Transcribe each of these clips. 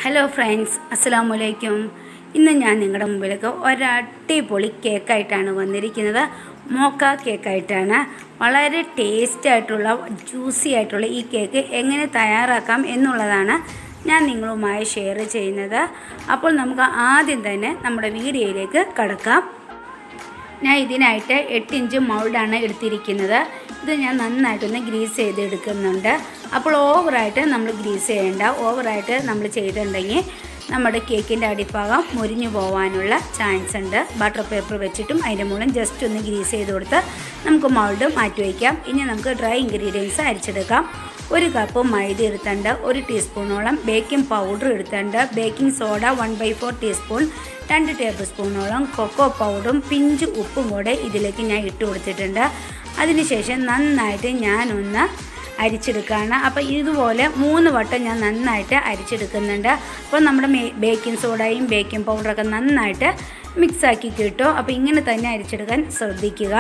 hello friends അസ്സാം വലൈക്കും ഇന്ന് ഞാൻ നിങ്ങളുടെ മുമ്പിലേക്ക് ഒരടിപൊളി കേക്കായിട്ടാണ് വന്നിരിക്കുന്നത് മോക്ക കേക്കായിട്ടാണ് വളരെ ടേസ്റ്റ് ആയിട്ടുള്ള ജ്യൂസി ആയിട്ടുള്ള ഈ കേക്ക് എങ്ങനെ തയ്യാറാക്കാം എന്നുള്ളതാണ് ഞാൻ നിങ്ങളുമായി ഷെയർ ചെയ്യുന്നത് അപ്പോൾ നമുക്ക് ആദ്യം തന്നെ നമ്മുടെ വീഡിയോയിലേക്ക് കടക്കാം ഞാൻ ഇതിനായിട്ട് എട്ട് ഇഞ്ച് മൗൾഡാണ് എടുത്തിരിക്കുന്നത് ഇത് ഞാൻ നന്നായിട്ടൊന്ന് ഗ്രീസ് ചെയ്ത് എടുക്കുന്നുണ്ട് അപ്പോൾ ഓവറായിട്ട് നമ്മൾ ഗ്രീസ് ചെയ്യേണ്ട ഓവറായിട്ട് നമ്മൾ ചെയ്തിട്ടുണ്ടെങ്കിൽ നമ്മുടെ കേക്കിൻ്റെ അടിഭാഗം മുരിഞ്ഞു പോകാനുള്ള ചാൻസ് ഉണ്ട് ബട്ടർ പേപ്പർ വെച്ചിട്ടും അതിൻ്റെ മുകളിൽ ജസ്റ്റ് ഒന്ന് ഗ്രീസ് ചെയ്ത് കൊടുത്ത് നമുക്ക് മൗൾഡ് മാറ്റി വയ്ക്കാം ഇനി നമുക്ക് ഡ്രൈ ഇൻഗ്രീഡിയൻസ് അരിച്ചെടുക്കാം ഒരു കപ്പ് മൈദ എടുത്തുണ്ട് ഒരു ടീസ്പൂണോളം ബേക്കിംഗ് പൗഡർ എടുത്തുണ്ട് baking soda one by four teaspoon രണ്ട് ടേബിൾ സ്പൂണോളം കൊക്കോ പൗഡറും പിഞ്ച് ഉപ്പും കൂടെ ഇതിലേക്ക് ഞാൻ ഇട്ട് കൊടുത്തിട്ടുണ്ട് അതിനുശേഷം നന്നായിട്ട് ഞാനൊന്ന് അരിച്ചെടുക്കുകയാണ് അപ്പോൾ ഇതുപോലെ മൂന്ന് വട്ടം ഞാൻ നന്നായിട്ട് അരിച്ചെടുക്കുന്നുണ്ട് അപ്പോൾ നമ്മുടെ ബേക്കിംഗ് സോഡയും ബേക്കിംഗ് പൗഡറൊക്കെ നന്നായിട്ട് മിക്സാക്കി കിട്ടും അപ്പോൾ ഇങ്ങനെ തന്നെ അരിച്ചെടുക്കാൻ ശ്രദ്ധിക്കുക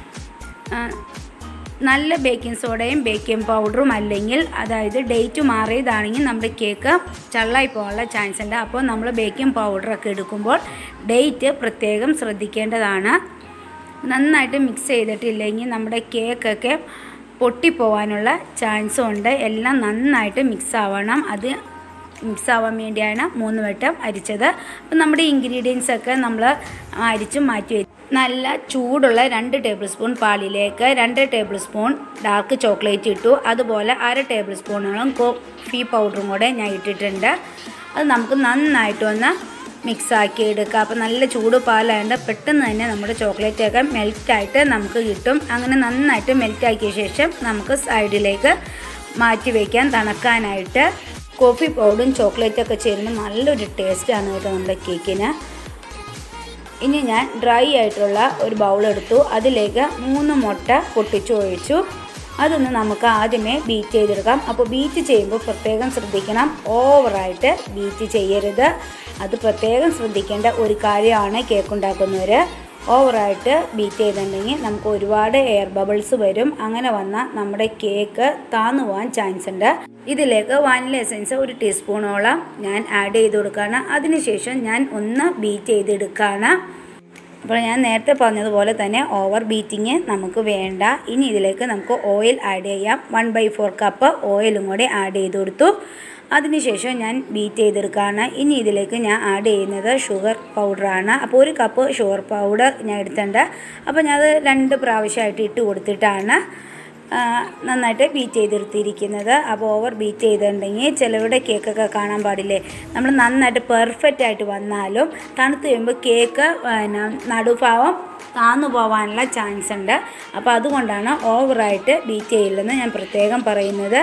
നല്ല ബേക്കിംഗ് സോഡയും ബേക്കിംഗ് പൗഡറും അല്ലെങ്കിൽ അതായത് ഡേറ്റ് മാറിയതാണെങ്കിൽ നമ്മുടെ കേക്ക് ചള്ളായി പോകാനുള്ള ചാൻസ് ഉണ്ട് അപ്പോൾ നമ്മൾ ബേക്കിംഗ് പൗഡറൊക്കെ എടുക്കുമ്പോൾ ഡേറ്റ് പ്രത്യേകം ശ്രദ്ധിക്കേണ്ടതാണ് നന്നായിട്ട് മിക്സ് ചെയ്തിട്ടില്ലെങ്കിൽ നമ്മുടെ കേക്കൊക്കെ പൊട്ടിപ്പോവാനുള്ള ചാൻസും ഉണ്ട് എല്ലാം നന്നായിട്ട് മിക്സ് ആവണം അത് മിക്സ് ആവാൻ വേണ്ടിയാണ് മൂന്ന് വട്ടം അരിച്ചത് അപ്പം നമ്മുടെ ഇൻഗ്രീഡിയൻസ് ഒക്കെ നമ്മൾ അരിച്ച് മാറ്റി വെച്ചു നല്ല ചൂടുള്ള രണ്ട് ടേബിൾ സ്പൂൺ പാലിലേക്ക് രണ്ട് ടേബിൾ സ്പൂൺ ഡാർക്ക് ചോക്ലേറ്റ് ഇട്ടു അതുപോലെ അര ടേബിൾ സ്പൂണോളം കോഫി പൗഡറും കൂടെ ഞാൻ ഇട്ടിട്ടുണ്ട് അത് നമുക്ക് നന്നായിട്ടൊന്ന് മിക്സ് ആക്കി എടുക്കുക അപ്പോൾ നല്ല ചൂട് പാലായതുകൊണ്ട് പെട്ടെന്ന് തന്നെ നമ്മുടെ ചോക്ലേറ്റൊക്കെ മെൽറ്റായിട്ട് നമുക്ക് കിട്ടും അങ്ങനെ നന്നായിട്ട് മെൽറ്റാക്കിയ ശേഷം നമുക്ക് സൈഡിലേക്ക് മാറ്റി വയ്ക്കാൻ തണുക്കാനായിട്ട് കോഫി പൗഡറും ചോക്ലേറ്റൊക്കെ ചേരുമ്പോൾ നല്ലൊരു ടേസ്റ്റാണ് കേട്ടോ നമ്മുടെ കേക്കിന് ഇനി ഞാൻ ഡ്രൈ ആയിട്ടുള്ള ഒരു ബൗൾ എടുത്തു അതിലേക്ക് മൂന്ന് മുട്ട പൊട്ടിച്ചു ഒഴിച്ചു അതൊന്ന് നമുക്ക് ആദ്യമേ ബീറ്റ് ചെയ്തെടുക്കാം അപ്പോൾ ബീറ്റ് ചെയ്യുമ്പോൾ പ്രത്യേകം ശ്രദ്ധിക്കണം ഓവറായിട്ട് ബീറ്റ് ചെയ്യരുത് അത് പ്രത്യേകം ശ്രദ്ധിക്കേണ്ട ഒരു കാര്യമാണ് കേക്ക് ഉണ്ടാക്കുന്നവർ ഓവറായിട്ട് ബീറ്റ് ചെയ്തിട്ടുണ്ടെങ്കിൽ നമുക്ക് ഒരുപാട് എയർ ബബിൾസ് വരും അങ്ങനെ വന്നാൽ നമ്മുടെ കേക്ക് താന്നു പോകാൻ ചാൻസ് ഉണ്ട് ഇതിലേക്ക് വാനില എസൻസ് ഒരു ടീസ്പൂണോളം ഞാൻ ആഡ് ചെയ്ത് കൊടുക്കുകയാണ് അതിനുശേഷം ഞാൻ ഒന്ന് ബീറ്റ് ചെയ്തെടുക്കുകയാണ് അപ്പോൾ ഞാൻ നേരത്തെ പറഞ്ഞതുപോലെ തന്നെ ഓവർ ബീറ്റിങ് നമുക്ക് വേണ്ട ഇനി ഇതിലേക്ക് നമുക്ക് ഓയിൽ ആഡ് ചെയ്യാം വൺ ബൈ ഫോർ കപ്പ് ഓയിലും കൂടി ആഡ് ചെയ്ത് കൊടുത്തു അതിനുശേഷം ഞാൻ ബീറ്റ് ചെയ്തെടുക്കുകയാണ് ഇനി ഇതിലേക്ക് ഞാൻ ആഡ് ചെയ്യുന്നത് ഷുഗർ പൗഡറാണ് അപ്പോൾ ഒരു കപ്പ് ഷുഗർ പൗഡർ ഞാൻ എടുത്തിട്ടുണ്ട് അപ്പോൾ ഞാൻ അത് രണ്ട് പ്രാവശ്യമായിട്ട് ഇട്ട് കൊടുത്തിട്ടാണ് നന്നായിട്ട് ബീറ്റ് ചെയ്തെടുത്തിരിക്കുന്നത് അപ്പോൾ ഓവർ ബീറ്റ് ചെയ്തിട്ടുണ്ടെങ്കിൽ ചിലരുടെ കേക്കൊക്കെ കാണാൻ പാടില്ലേ നമ്മൾ നന്നായിട്ട് പെർഫെക്റ്റ് ആയിട്ട് വന്നാലും തണുത്ത് കഴിയുമ്പോൾ കേക്ക് പിന്നെ നടുഭാവം താന്നു പോകാനുള്ള ചാൻസ് ഉണ്ട് അപ്പോൾ അതുകൊണ്ടാണ് ഓവറായിട്ട് ബീറ്റ് ചെയ്യില്ലെന്ന് ഞാൻ പ്രത്യേകം പറയുന്നത്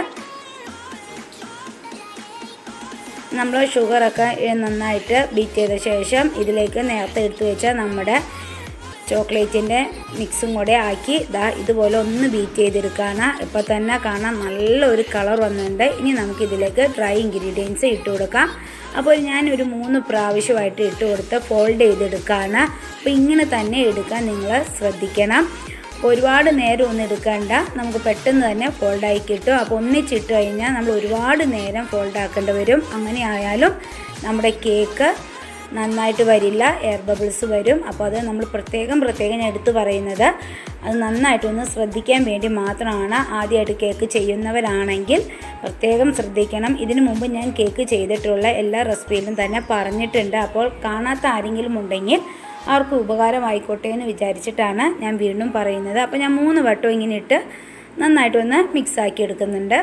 നമ്മൾ ഷുഗറൊക്കെ നന്നായിട്ട് ബീറ്റ് ചെയ്ത ശേഷം ഇതിലേക്ക് നേരത്തെ എടുത്തു വെച്ച നമ്മുടെ ചോക്ലേറ്റിൻ്റെ മിക്സും കൂടെ ആക്കി ഇതാ ഇതുപോലെ ഒന്ന് ബീറ്റ് ചെയ്തെടുക്കുകയാണ് ഇപ്പോൾ തന്നെ കാണാൻ നല്ലൊരു കളർ വന്നിട്ടുണ്ട് ഇനി നമുക്കിതിലേക്ക് ഡ്രൈ ഇൻഗ്രീഡിയൻസ് ഇട്ട് കൊടുക്കാം അപ്പോൾ ഞാനൊരു മൂന്ന് പ്രാവശ്യമായിട്ട് ഇട്ട് കൊടുത്ത് ഫോൾഡ് ചെയ്തെടുക്കുകയാണ് അപ്പോൾ ഇങ്ങനെ തന്നെ എടുക്കാൻ നിങ്ങൾ ശ്രദ്ധിക്കണം ഒരുപാട് നേരം ഒന്നും എടുക്കണ്ട നമുക്ക് പെട്ടെന്ന് തന്നെ ഫോൾഡായി കിട്ടും അപ്പോൾ ഒന്നിച്ചിട്ട് കഴിഞ്ഞാൽ നമ്മൾ ഒരുപാട് നേരം ഫോൾഡ് ആക്കേണ്ടി വരും അങ്ങനെ ആയാലും നമ്മുടെ കേക്ക് നന്നായിട്ട് വരില്ല എയർ ബബിൾസ് വരും അപ്പോൾ അത് നമ്മൾ പ്രത്യേകം പ്രത്യേകം എടുത്തു പറയുന്നത് അത് നന്നായിട്ടൊന്ന് ശ്രദ്ധിക്കാൻ വേണ്ടി മാത്രമാണ് ആദ്യമായിട്ട് കേക്ക് ചെയ്യുന്നവരാണെങ്കിൽ പ്രത്യേകം ശ്രദ്ധിക്കണം ഇതിനു മുമ്പ് ഞാൻ കേക്ക് ചെയ്തിട്ടുള്ള എല്ലാ റെസിപ്പിയിലും തന്നെ പറഞ്ഞിട്ടുണ്ട് അപ്പോൾ കാണാത്ത ആരെങ്കിലും ഉണ്ടെങ്കിൽ അവർക്ക് ഉപകാരമായിക്കോട്ടെ എന്ന് വിചാരിച്ചിട്ടാണ് ഞാൻ വീണ്ടും പറയുന്നത് അപ്പോൾ ഞാൻ മൂന്ന് വട്ടം ഇങ്ങനെ ഇട്ട് നന്നായിട്ടൊന്ന് മിക്സാക്കി എടുക്കുന്നുണ്ട്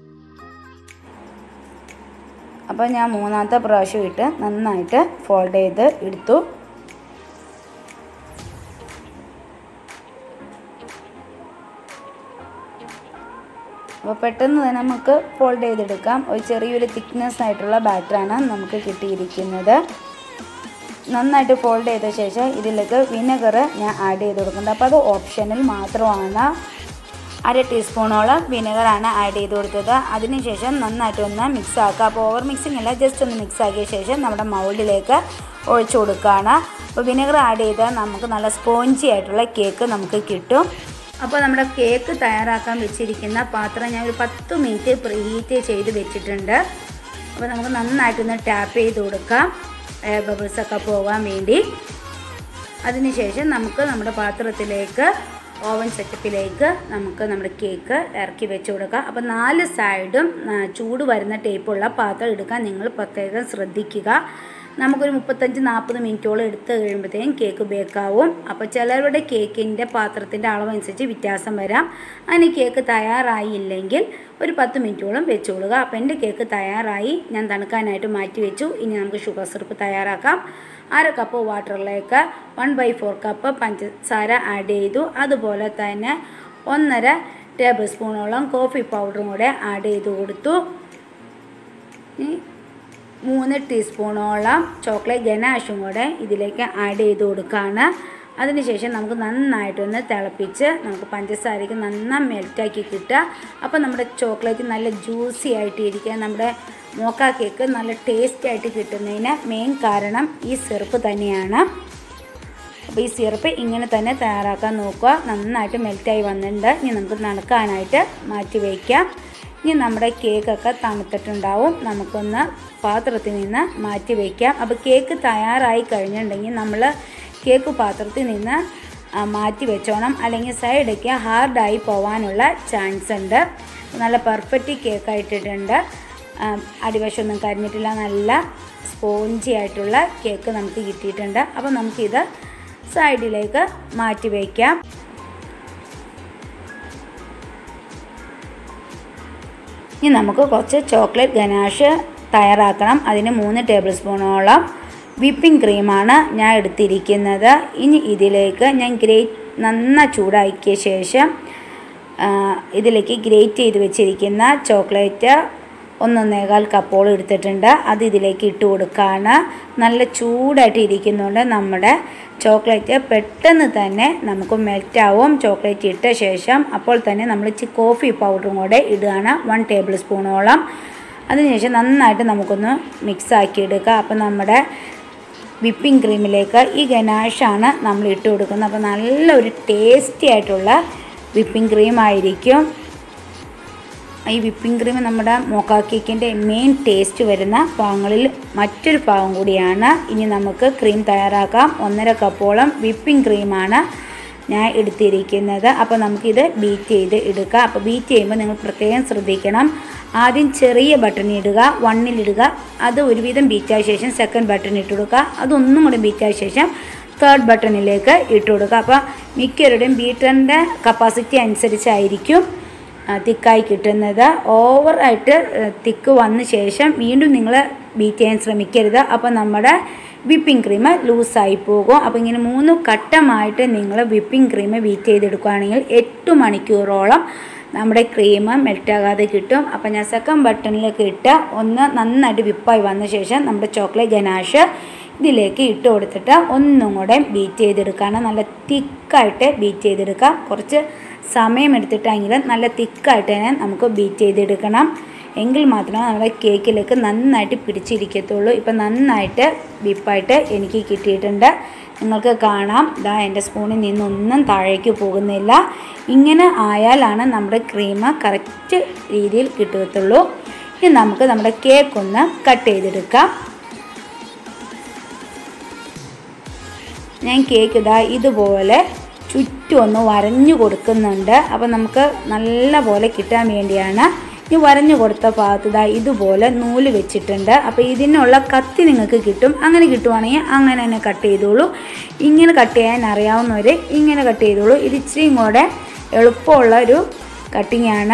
അപ്പോൾ ഞാൻ മൂന്നാമത്തെ പ്രാവശ്യം ഇട്ട് നന്നായിട്ട് ഫോൾഡ് ചെയ്ത് എടുത്തു അപ്പോൾ പെട്ടെന്ന് തന്നെ നമുക്ക് ഫോൾഡ് ചെയ്തെടുക്കാം ഒരു ചെറിയൊരു തിക്നെസ് ആയിട്ടുള്ള ബാറ്ററാണ് നമുക്ക് കിട്ടിയിരിക്കുന്നത് നന്നായിട്ട് ഫോൾഡ് ചെയ്ത ശേഷം ഇതിലേക്ക് വിനെഗർ ഞാൻ ആഡ് ചെയ്ത് കൊടുക്കുന്നുണ്ട് അപ്പോൾ അത് ഓപ്ഷനിൽ മാത്രമാണ് അര ടീസ്പൂണോളം വിനെഗറാണ് ആഡ് ചെയ്ത് കൊടുത്തത് അതിനുശേഷം നന്നായിട്ട് ഒന്ന് മിക്സ് ആക്കുക അപ്പോൾ ഓവർ മിക്സിംഗ് അല്ല ജസ്റ്റ് ഒന്ന് മിക്സ് ആക്കിയ ശേഷം നമ്മുടെ മൗൾഡിലേക്ക് ഒഴിച്ചു കൊടുക്കുകയാണ് അപ്പോൾ വിനെഗർ ആഡ് ചെയ്താൽ നമുക്ക് നല്ല സ്പോഞ്ചി ആയിട്ടുള്ള കേക്ക് നമുക്ക് കിട്ടും അപ്പോൾ നമ്മുടെ കേക്ക് തയ്യാറാക്കാൻ വെച്ചിരിക്കുന്ന പാത്രം ഞാൻ ഒരു പത്ത് മിനിറ്റ് പ്രീഹീറ്റ് ചെയ്ത് വെച്ചിട്ടുണ്ട് അപ്പോൾ നമുക്ക് നന്നായിട്ടൊന്ന് ടാപ്പ് ചെയ്ത് കൊടുക്കാം എയർ ബബിൾസൊക്കെ പോകാൻ വേണ്ടി അതിനുശേഷം നമുക്ക് നമ്മുടെ പാത്രത്തിലേക്ക് ഓവൻ സെറ്റപ്പിലേക്ക് നമുക്ക് നമ്മുടെ കേക്ക് ഇറക്കി വെച്ച് കൊടുക്കാം അപ്പോൾ നാല് സൈഡും ആ, ചൂട് വരുന്ന ടൈപ്പുള്ള പാത്രം എടുക്കാൻ നിങ്ങൾ പ്രത്യേകം ശ്രദ്ധിക്കുക നമുക്കൊരു മുപ്പത്തഞ്ച് നാൽപ്പത് മിനിറ്റോളം എടുത്ത് കഴിയുമ്പോഴത്തേക്കും കേക്ക് ബേക്കാവും അപ്പോൾ ചിലരുടെ കേക്കിൻ്റെ പാത്രത്തിൻ്റെ അളവനുസരിച്ച് വ്യത്യാസം വരാം അതിന് കേക്ക് തയ്യാറായില്ലെങ്കിൽ ഒരു പത്ത് മിനിറ്റോളം വെച്ച് കൊടുക്കുക അപ്പോൾ എൻ്റെ കേക്ക് തയ്യാറായി ഞാൻ തണുക്കാനായിട്ട് മാറ്റി വെച്ചു ഇനി നമുക്ക് ഷുഗർ സിറപ്പ് തയ്യാറാക്കാം അര കപ്പ് വാട്ടറിലേക്ക് വൺ ബൈ ഫോർ കപ്പ് പഞ്ചസാര ആഡ് ചെയ്തു അതുപോലെ തന്നെ ഒന്നര ടേബിൾ സ്പൂണോളം കോഫി പൗഡറും കൂടെ ആഡ് ചെയ്ത് കൊടുത്തു ഇനി മൂന്ന് ടീസ്പൂണോളം ചോക്ലേറ്റ് ഗനാഷും കൂടെ ഇതിലേക്ക് ആഡ് ചെയ്ത് കൊടുക്കുകയാണ് അതിനുശേഷം നമുക്ക് നന്നായിട്ടൊന്ന് തിളപ്പിച്ച് നമുക്ക് പഞ്ചസാരയ്ക്ക് നന്നായി മെൽറ്റാക്കി കിട്ടുക അപ്പോൾ നമ്മുടെ ചോക്ലേറ്റ് നല്ല ജ്യൂസി ആയിട്ട് ഇരിക്കുക നമ്മുടെ മോക്ക കേക്ക് നല്ല ടേസ്റ്റി ആയിട്ട് കിട്ടുന്നതിന് മെയിൻ കാരണം ഈ സിറപ്പ് തന്നെയാണ് അപ്പോൾ ഈ സിറപ്പ് ഇങ്ങനെ തന്നെ തയ്യാറാക്കാൻ നോക്കുക നന്നായിട്ട് മെൽറ്റായി വന്നിട്ടുണ്ട് ഇനി നമുക്ക് നടക്കാനായിട്ട് മാറ്റി വയ്ക്കാം ഇനി നമ്മുടെ കേക്കൊക്കെ തണുത്തിട്ടുണ്ടാവും നമുക്കൊന്ന് പാത്രത്തിൽ നിന്ന് മാറ്റി വയ്ക്കാം അപ്പോൾ കേക്ക് തയ്യാറായി കഴിഞ്ഞിട്ടുണ്ടെങ്കിൽ നമ്മൾ കേക്ക് പാത്രത്തിൽ നിന്ന് ആ, മാറ്റി വെച്ചോണം അല്ലെങ്കിൽ സൈഡൊക്കെ ഹാർഡായി പോകാനുള്ള ചാൻസ് ഉണ്ട് നല്ല പെർഫെക്റ്റ് കേക്ക് ആയിട്ടിട്ടുണ്ട് ആ, അടിവശമൊന്നും കരിഞ്ഞിട്ടില്ല നല്ല സ്പോഞ്ചി ആയിട്ടുള്ള കേക്ക് നമുക്ക് കിട്ടിയിട്ടുണ്ട് അപ്പോൾ നമുക്കിത് സൈഡിലേക്ക് മാറ്റി വയ്ക്കാം ഇനി നമുക്ക് കുറച്ച് ചോക്ലേറ്റ് ഗനാഷ് തയ്യാറാക്കണം അതിന് മൂന്ന് ടേബിൾ സ്പൂണോളം വിപ്പിംഗ് ക്രീമാണ് ഞാൻ എടുത്തിരിക്കുന്നത് ഇനി ഇതിലേക്ക് ഞാൻ ഗ്രേറ്റ് നന്ന ചൂടാക്കിയ ശേഷം ആ, ഇതിലേക്ക് ഗ്രേറ്റ് ചെയ്ത് വെച്ചിരിക്കുന്ന ചോക്ലേറ്റ് ഒന്നൊന്നേകാൽ കപ്പോളം എടുത്തിട്ടുണ്ട് അത് ഇതിലേക്ക് ഇട്ട് കൊടുക്കുകയാണ് നല്ല ചൂടായിട്ട് ഇരിക്കുന്നുണ്ട് നമ്മുടെ ചോക്ലേറ്റ് പെട്ടെന്ന് തന്നെ നമുക്ക് മെൽറ്റാവും ചോക്ലേറ്റ് ഇട്ട ശേഷം അപ്പോൾ തന്നെ നമ്മൾ ഇച്ചി കോഫി പൗഡറും കൂടെ ഇടുകയാണ് വൺ ടേബിൾ സ്പൂണോളം അതിനുശേഷം നന്നായിട്ട് നമുക്കൊന്ന് മിക്സ് ആക്കി എടുക്കുക അപ്പോൾ നമ്മുടെ വിപ്പിംഗ് ക്രീമിലേക്ക് ഈ ഗനാഷാണ് നമ്മൾ ഇട്ട് കൊടുക്കുന്നത് അപ്പോൾ നല്ലൊരു ടേസ്റ്റി ആയിട്ടുള്ള വിപ്പിംഗ് ക്രീം ആയിരിക്കും ഈ വിപ്പിംഗ് ക്രീം നമ്മുടെ മോക്ക കേക്കിൻ്റെ മെയിൻ ടേസ്റ്റ് വരുന്ന ഭാഗങ്ങളിൽ മറ്റൊരു ഭാഗം കൂടിയാണ് ഇനി നമുക്ക് ക്രീം തയ്യാറാക്കാം ഒന്നര കപ്പോളം വിപ്പിംഗ് ക്രീമാണ് ഞാൻ എടുത്തിരിക്കുന്നത് അപ്പോൾ നമുക്കിത് ബീറ്റ് ചെയ്ത് എടുക്കാം അപ്പോൾ ബീറ്റ് ചെയ്യുമ്പോൾ നിങ്ങൾ പ്രത്യേകം ശ്രദ്ധിക്കണം ആദ്യം ചെറിയ ബട്ടൺ ഇടുക വണ്ണിലിടുക അത് ഒരുവിധം ബീറ്റായ ശേഷം സെക്കൻഡ് ബട്ടൺ ഇട്ട് കൊടുക്കുക അതൊന്നും കൂടി ബീറ്റായ ശേഷം തേർഡ് ബട്ടണിലേക്ക് ഇട്ട് കൊടുക്കുക അപ്പോൾ മിക്കവരുടെയും ബീറ്ററിൻ്റെ കപ്പാസിറ്റി അനുസരിച്ചായിരിക്കും തിക്കായി കിട്ടുന്നത് ഓവറായിട്ട് തിക്ക് വന്ന ശേഷം വീണ്ടും നിങ്ങൾ ബീറ്റ് ചെയ്യാൻ ശ്രമിക്കരുത് അപ്പോൾ നമ്മുടെ വിപ്പിംഗ് ക്രീം ലൂസായി പോകും അപ്പോൾ ഇങ്ങനെ മൂന്ന് ഘട്ടമായിട്ട് നിങ്ങൾ വിപ്പിംഗ് ക്രീം ബീറ്റ് ചെയ്തെടുക്കുകയാണെങ്കിൽ എട്ട് മണിക്കൂറോളം നമ്മുടെ ക്രീം മെൽറ്റാകാതെ കിട്ടും അപ്പോൾ ഞാൻ സെക്കൻഡ് ബട്ടണിലേക്ക് ഇട്ട് ഒന്ന് നന്നായിട്ട് വിപ്പായി വന്ന ശേഷം നമ്മുടെ ചോക്ലേറ്റ് ഗനാഷ് ഇതിലേക്ക് ഇട്ട് കൊടുത്തിട്ട് ഒന്നും കൂടെ ബീറ്റ് ചെയ്തെടുക്കുകയാണ് നല്ല തിക്കായിട്ട് ബീറ്റ് ചെയ്തെടുക്കാം കുറച്ച് സമയമെടുത്തിട്ടെങ്കിലും നല്ല തിക്കായിട്ട് തന്നെ നമുക്ക് ബീറ്റ് ചെയ്തെടുക്കണം എങ്കിൽ മാത്രമേ നമ്മുടെ കേക്കിലേക്ക് നന്നായിട്ട് പിടിച്ചിരിക്കത്തുള്ളൂ ഇപ്പം നന്നായിട്ട് വിപ്പായിട്ട് എനിക്ക് കിട്ടിയിട്ടുണ്ട് നിങ്ങൾക്ക് കാണാം ഇതാ എൻ്റെ സ്പൂണിൽ നിന്നൊന്നും താഴേക്ക് പോകുന്നില്ല ഇങ്ങനെ ആയാലാണ് നമ്മുടെ ക്രീം കറക്റ്റ് രീതിയിൽ കിട്ടത്തുള്ളൂ ഇനി നമുക്ക് നമ്മുടെ കേക്ക് ഒന്ന് കട്ട് ചെയ്തെടുക്കാം ഞാൻ കേക്ക് ഇതാ ഇതുപോലെ ചുറ്റും ഒന്ന് വരഞ്ഞു കൊടുക്കുന്നുണ്ട് അപ്പോൾ നമുക്ക് നല്ല പോലെ കിട്ടാൻ വേണ്ടിയാണ് ഈ വരഞ്ഞു കൊടുത്ത ഭാഗത്ത് ഇതാ ഇതുപോലെ നൂല് വെച്ചിട്ടുണ്ട് അപ്പോൾ ഇതിനുള്ള കത്തി നിങ്ങൾക്ക് കിട്ടും അങ്ങനെ കിട്ടുവാണെങ്കിൽ അങ്ങനെ തന്നെ കട്ട് ചെയ്തോളൂ ഇങ്ങനെ കട്ട് ചെയ്യാൻ അറിയാവുന്നവർ ഇങ്ങനെ കട്ട് ചെയ്തോളൂ ഇത് ഇച്ചിരിയും കൂടെ എളുപ്പമുള്ള ഒരു കട്ടിങ്ങാണ്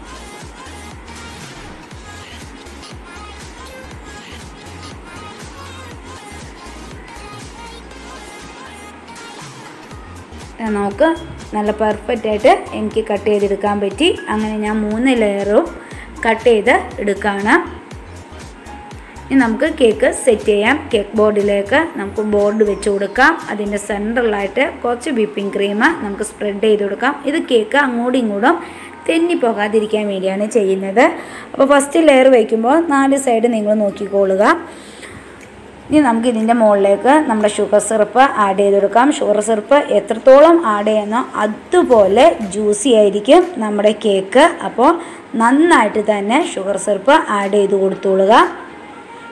നമുക്ക് നല്ല പെർഫെക്റ്റ് ആയിട്ട് എനിക്ക് കട്ട് ചെയ്തെടുക്കാൻ പറ്റി അങ്ങനെ ഞാൻ മൂന്ന് ലെയറും കട്ട് ചെയ്ത് എടുക്കുകയാണ് ഇനി നമുക്ക് കേക്ക് സെറ്റ് ചെയ്യാം കേക്ക് ബോർഡിലേക്ക് നമുക്ക് ബോർഡ് വെച്ച് കൊടുക്കാം അതിൻ്റെ സെൻറ്ററിലായിട്ട് കുറച്ച് വിപ്പിംഗ് ക്രീം നമുക്ക് സ്പ്രെഡ് ചെയ്ത് കൊടുക്കാം ഇത് കേക്ക് അങ്ങോട്ടും ഇങ്ങോട്ടും തെന്നി പോകാതിരിക്കാൻ വേണ്ടിയാണ് ചെയ്യുന്നത് അപ്പോൾ ഫസ്റ്റ് ലെയർ വയ്ക്കുമ്പോൾ നാല് സൈഡ് നിങ്ങൾ നോക്കിക്കോളുക ഇനി നമുക്ക് ഇതിൻ്റെ മുകളിലേക്ക് നമ്മുടെ ഷുഗർ സിറപ്പ് ആഡ് ചെയ്ത് കൊടുക്കാം ഷുഗർ സിറപ്പ് എത്രത്തോളം ആഡ് ചെയ്യുന്നോ അതുപോലെ ജ്യൂസി ആയിരിക്കും നമ്മുടെ കേക്ക് അപ്പോൾ നന്നായിട്ട് തന്നെ ഷുഗർ സിറപ്പ് ആഡ് ചെയ്ത് കൊടുത്തോളുക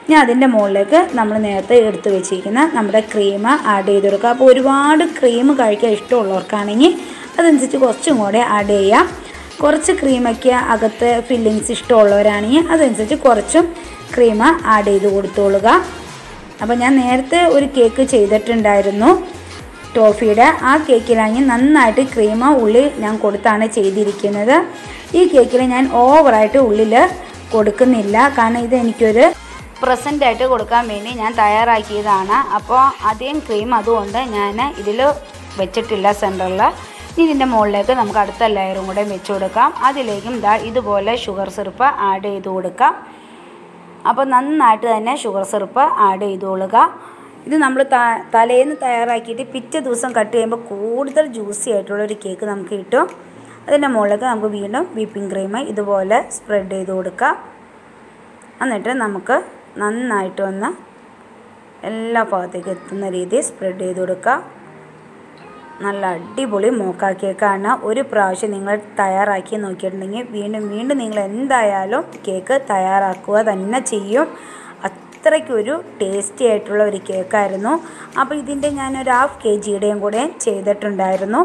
ഞാൻ അതിൻ്റെ മുകളിലേക്ക് നമ്മൾ നേരത്തെ എടുത്തു വെച്ചിരിക്കുന്ന നമ്മുടെ ക്രീം ആഡ് ചെയ്ത് കൊടുക്കുക അപ്പോൾ ഒരുപാട് ക്രീം കഴിക്കാൻ ഇഷ്ടമുള്ളവർക്കാണെങ്കിൽ അതനുസരിച്ച് കുറച്ചും കൂടെ ആഡ് ചെയ്യാം കുറച്ച് ക്രീമൊക്കെ അകത്ത് ഫില്ലിങ്സ് ഇഷ്ടമുള്ളവരാണെങ്കിൽ അതനുസരിച്ച് കുറച്ചും ക്രീം ആഡ് ചെയ്ത് കൊടുത്തോളുക അപ്പോൾ ഞാൻ നേരത്തെ ഒരു കേക്ക് ചെയ്തിട്ടുണ്ടായിരുന്നു ടോഫിയുടെ ആ കേക്കിലാണെങ്കിൽ നന്നായിട്ട് ക്രീം ഉള്ളിൽ ഞാൻ കൊടുത്താണ് ചെയ്തിരിക്കുന്നത് ഈ കേക്കിൽ ഞാൻ ഓവറായിട്ട് ഉള്ളിൽ കൊടുക്കുന്നില്ല കാരണം ഇത് എനിക്കൊരു പ്രസൻ്റ് ആയിട്ട് കൊടുക്കാൻ വേണ്ടി ഞാൻ തയ്യാറാക്കിയതാണ് അപ്പോൾ അധികം ക്രീം അതുകൊണ്ട് ഞാൻ ഇതിൽ വെച്ചിട്ടില്ല സെൻറ്ററിൽ ഇനി ഇതിൻ്റെ മുകളിലേക്ക് നമുക്ക് അടുത്ത ലെയറും കൂടെ വെച്ച് കൊടുക്കാം അതിലേക്കും ദാ ഇതുപോലെ ഷുഗർ സിറപ്പ് ആഡ് ചെയ്ത് കൊടുക്കാം അപ്പോൾ നന്നായിട്ട് തന്നെ ഷുഗർ സിറപ്പ് ആഡ് ചെയ്ത് കൊടുക്കുക ഇത് നമ്മൾ ത തലേന്ന് തയ്യാറാക്കിയിട്ട് പിറ്റേ ദിവസം കട്ട് ചെയ്യുമ്പോൾ കൂടുതൽ ജ്യൂസി ആയിട്ടുള്ള ഒരു കേക്ക് നമുക്ക് കിട്ടും അതിൻ്റെ മുകളിലേക്ക് നമുക്ക് വീണ്ടും വിപ്പിംഗ് ക്രീം ഇതുപോലെ സ്പ്രെഡ് ചെയ്ത് കൊടുക്കാം എന്നിട്ട് നമുക്ക് നന്നായിട്ട് ഒന്ന് എല്ലാ ഭാഗത്തേക്ക് എത്തുന്ന രീതിയിൽ സ്പ്രെഡ് ചെയ്ത് കൊടുക്കുക നല്ല അടിപൊളി മോക്ക കേക്കാണ് ഒരു പ്രാവശ്യം നിങ്ങൾ തയ്യാറാക്കി നോക്കിയിട്ടുണ്ടെങ്കിൽ വീണ്ടും വീണ്ടും നിങ്ങൾ എന്തായാലും കേക്ക് തയ്യാറാക്കുക തന്നെ ചെയ്യും അത്രയ്ക്കൊരു ടേസ്റ്റി ആയിട്ടുള്ള ഒരു കേക്കായിരുന്നു അപ്പോൾ ഇതിൻ്റെ ഞാനൊരു ഹാഫ് കെ ജിയുടെയും കൂടെ ചെയ്തിട്ടുണ്ടായിരുന്നു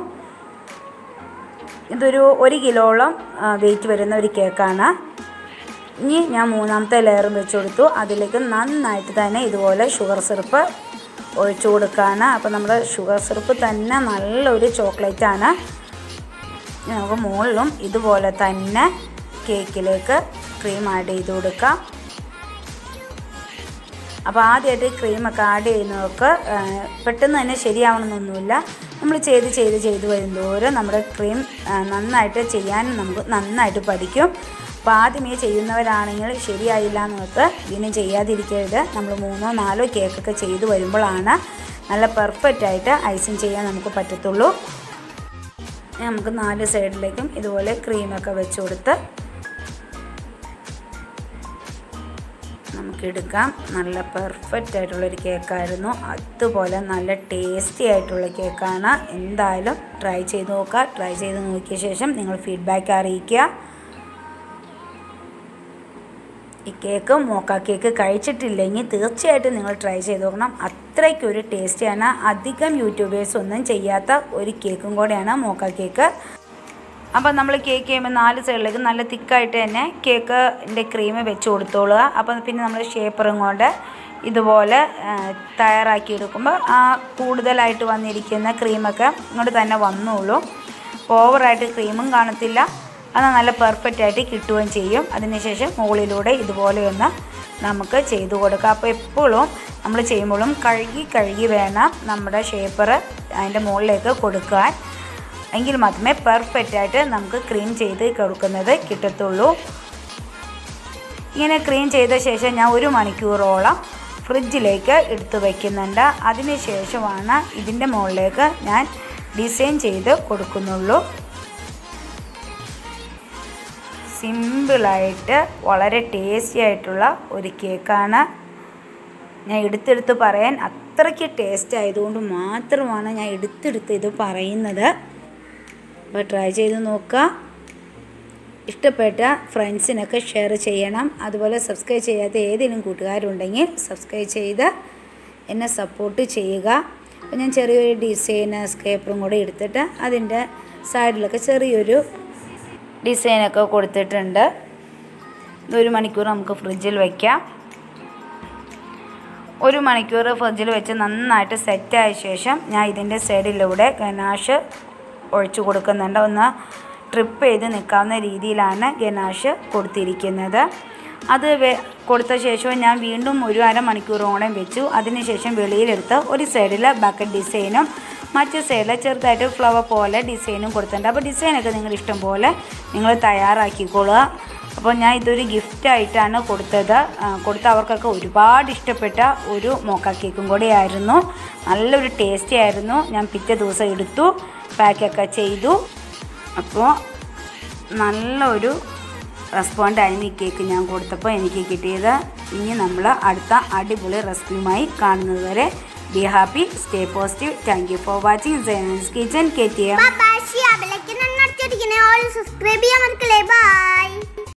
ഇതൊരു ഒരു കിലോളം വെയിറ്റ് വരുന്ന ഒരു കേക്കാണ് ഇനി ഞാൻ മൂന്നാമത്തെ ലെയറും വെച്ച് കൊടുത്തു അതിലേക്ക് നന്നായിട്ട് തന്നെ ഇതുപോലെ ഷുഗർ സിറപ്പ് ഒഴിച്ചു കൊടുക്കുകയാണ് അപ്പോൾ നമ്മുടെ ഷുഗർ സിറപ്പ് തന്നെ നല്ലൊരു ചോക്ലേറ്റാണ് ഇനി നമുക്ക് മുകളിലും ഇതുപോലെ തന്നെ കേക്കിലേക്ക് ക്രീം ആഡ് ചെയ്ത് കൊടുക്കാം അപ്പോൾ ആദ്യമായിട്ട് ക്രീമൊക്കെ ആഡ് ചെയ്യുന്നവർക്ക് പെട്ടെന്ന് തന്നെ ശരിയാവണമെന്നൊന്നുമില്ല നമ്മൾ ചെയ്ത് ചെയ്ത് ചെയ്ത് വരുന്തോറും നമ്മുടെ ക്രീം നന്നായിട്ട് ചെയ്യാൻ നമുക്ക് നന്നായിട്ട് പഠിക്കും അപ്പോൾ ആദ്യമേ ചെയ്യുന്നവരാണെങ്കിൽ ശരിയായില്ല എന്നോർത്ത് ഇതിന് ചെയ്യാതിരിക്കരുത് നമ്മൾ മൂന്നോ നാലോ കേക്കൊക്കെ ചെയ്ത് വരുമ്പോഴാണ് നല്ല പെർഫെക്റ്റ് ആയിട്ട് ഐസിങ് ചെയ്യാൻ നമുക്ക് പറ്റത്തുള്ളൂ നമുക്ക് നാല് സൈഡിലേക്കും ഇതുപോലെ ക്രീമൊക്കെ വെച്ച് കൊടുത്ത് നമുക്കെടുക്കാം നല്ല പെർഫെക്റ്റ് ആയിട്ടുള്ളൊരു കേക്കായിരുന്നു അതുപോലെ നല്ല ടേസ്റ്റി ആയിട്ടുള്ള കേക്കാണ് എന്തായാലും ട്രൈ ചെയ്ത് നോക്കുക ട്രൈ ചെയ്ത് നോക്കിയ ശേഷം നിങ്ങൾ ഫീഡ്ബാക്ക് അറിയിക്കുക ഈ കേക്ക് മോക്ക കേക്ക് കഴിച്ചിട്ടില്ലെങ്കിൽ തീർച്ചയായിട്ടും നിങ്ങൾ ട്രൈ ചെയ്ത് നോക്കണം അത്രയ്ക്കൊരു ടേസ്റ്റിയാണ് അധികം യൂട്യൂബേഴ്സ് ഒന്നും ചെയ്യാത്ത ഒരു കേക്കും കൂടെയാണ് മോക്ക കേക്ക് അപ്പോൾ നമ്മൾ കേക്ക് ചെയ്യുമ്പോൾ നാല് സൈഡിലേക്ക് നല്ല തിക്കായിട്ട് തന്നെ കേക്കിൻ്റെ ക്രീം വെച്ച് കൊടുത്തോളുക അപ്പോൾ പിന്നെ നമ്മൾ ഷേപ്പറും കൊണ്ട് ഇതുപോലെ തയ്യാറാക്കി എടുക്കുമ്പോൾ ആ കൂടുതലായിട്ട് വന്നിരിക്കുന്ന ക്രീമൊക്കെ ഇങ്ങോട്ട് തന്നെ വന്നോളൂ ഓവറായിട്ട് ക്രീമും കാണത്തില്ല അത് നല്ല പെർഫെക്റ്റ് ആയിട്ട് കിട്ടുകയും ചെയ്യും അതിനുശേഷം മുകളിലൂടെ ഇതുപോലെയൊന്ന് നമുക്ക് ചെയ്തു കൊടുക്കാം അപ്പോൾ എപ്പോഴും നമ്മൾ ചെയ്യുമ്പോഴും കഴുകി കഴുകി വേണം നമ്മുടെ ഷേപ്പർ അതിൻ്റെ മുകളിലേക്ക് കൊടുക്കാൻ എങ്കിൽ മാത്രമേ പെർഫെക്റ്റ് ആയിട്ട് നമുക്ക് ക്രീം ചെയ്ത് കൊടുക്കുന്നത് കിട്ടത്തുള്ളൂ ഇങ്ങനെ ക്രീം ചെയ്ത ശേഷം ഞാൻ ഒരു മണിക്കൂറോളം ഫ്രിഡ്ജിലേക്ക് എടുത്തു വയ്ക്കുന്നുണ്ട് അതിന് ശേഷമാണ് ഇതിൻ്റെ മുകളിലേക്ക് ഞാൻ ഡിസൈൻ ചെയ്ത് കൊടുക്കുന്നുള്ളൂ സിമ്പിളായിട്ട് വളരെ ടേസ്റ്റി ആയിട്ടുള്ള ഒരു കേക്കാണ് ഞാൻ എടുത്തെടുത്ത് പറയാൻ അത്രയ്ക്ക് ടേസ്റ്റ് ആയതുകൊണ്ട് മാത്രമാണ് ഞാൻ എടുത്തെടുത്ത് ഇത് പറയുന്നത് അപ്പോൾ ട്രൈ ചെയ്ത് നോക്കുക ഇഷ്ടപ്പെട്ട ഫ്രണ്ട്സിനൊക്കെ ഷെയർ ചെയ്യണം അതുപോലെ സബ്സ്ക്രൈബ് ചെയ്യാത്ത ഏതെങ്കിലും കൂട്ടുകാരുണ്ടെങ്കിൽ സബ്സ്ക്രൈബ് ചെയ്ത് എന്നെ സപ്പോർട്ട് ചെയ്യുക അപ്പോൾ ഞാൻ ചെറിയൊരു ഡിസൈൻ സ്കേപ്പറും കൂടെ എടുത്തിട്ട് അതിൻ്റെ സൈഡിലൊക്കെ ചെറിയൊരു ഡിസൈനൊക്കെ കൊടുത്തിട്ടുണ്ട് ഇതൊരു മണിക്കൂർ നമുക്ക് ഫ്രിഡ്ജിൽ വയ്ക്കാം ഒരു മണിക്കൂർ ഫ്രിഡ്ജിൽ വെച്ച് നന്നായിട്ട് സെറ്റായ ശേഷം ഞാൻ ഇതിൻ്റെ സൈഡിലൂടെ ഗനാഷ് ഒഴിച്ചു കൊടുക്കുന്നുണ്ട് ഒന്ന് ട്രിപ്പ് ചെയ്ത് നിൽക്കാവുന്ന രീതിയിലാണ് ഗനാഷ് കൊടുത്തിരിക്കുന്നത് അത് കൊടുത്ത ശേഷം ഞാൻ വീണ്ടും ഒരു അരമണിക്കൂറോളം വെച്ചു അതിനുശേഷം വെളിയിലെടുത്ത് ഒരു സൈഡിൽ ബക്കറ്റ് ഡിസൈനും മറ്റു സൈഡിൽ ചെറുതായിട്ട് ഫ്ലവർ പോലെ ഡിസൈനും കൊടുത്തിട്ടുണ്ട് അപ്പോൾ ഡിസൈനൊക്കെ നിങ്ങൾ ഇഷ്ടം പോലെ നിങ്ങൾ തയ്യാറാക്കിക്കൊള്ളുക അപ്പോൾ ഞാൻ ഇതൊരു ഗിഫ്റ്റായിട്ടാണ് കൊടുത്തത് കൊടുത്ത അവർക്കൊക്കെ ഒരുപാട് ഇഷ്ടപ്പെട്ട ഒരു മോക്ക കേക്കും കൂടെയായിരുന്നു നല്ലൊരു ടേസ്റ്റി ആയിരുന്നു ഞാൻ പിറ്റേ ദിവസം എടുത്തു പാക്കൊക്കെ ചെയ്തു അപ്പോൾ നല്ലൊരു റെസ്പോണ്ട് ആയിരുന്നു ഈ കേക്ക് ഞാൻ കൊടുത്തപ്പോൾ എനിക്ക് കിട്ടിയത് ഇനി നമ്മൾ അടുത്ത അടിപൊളി റെസിപ്പിയുമായി കാണുന്നത് വരെ be happy stay positive thank you for watching സൈനൻസ് kitchen K T M bye ഷിയാബിലേക്ക് നന്നടിച്ചടിക്കണേ ഓൾ സബ്സ്ക്രൈബ് ചെയ്യാൻ മറക്കല്ലേ ബൈ